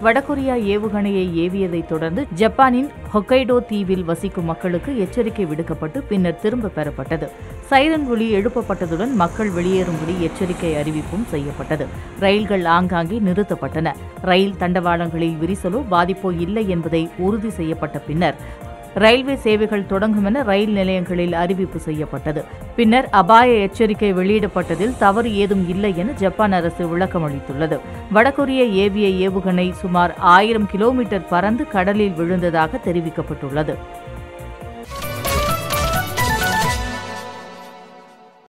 வடகொரியா ஏவுகணையை ஏவியதைத் தொடர்ந்து ஜப்பானின் ஹொக்கைடோ தீவில் வசிக்கும் மக்களுக்கு எச்சரிக்கை விடுக்கப்பட்டு பின்னர் திரும்ப பெறப்பட்டது சைரன் ஒலி எழுப்பப்பட்டதுடன் மக்கள் வெளியேறும்படி எச்சரிக்கை அறிவிப்பும் செய்யப்பட்டது ரயில்கள் ஆங்காங்கே நிறுத்தப்பட்டன ரயில் தண்டவாளங்களில் விரிசலோ பாதிப்போ இல்லை என்பதை உறுதி செய்யப்பட்ட பின்னர் ரயில்வே சேவைகள் தொடங்கும் என ரயில் நிலையங்களில் அறிவிப்பு செய்யப்பட்டது பின்னர் அபாய எச்சரிக்கை வெளியிடப்பட்டதில் தவறு ஏதும் இல்லை என ஜப்பான் அரசு விளக்கம் அளித்துள்ளது வடகொரிய ஏவிய ஏவுகணை சுமார் ஆயிரம் கிலோமீட்டர் பறந்து கடலில் விழுந்ததாக தெரிவிக்கப்பட்டுள்ளது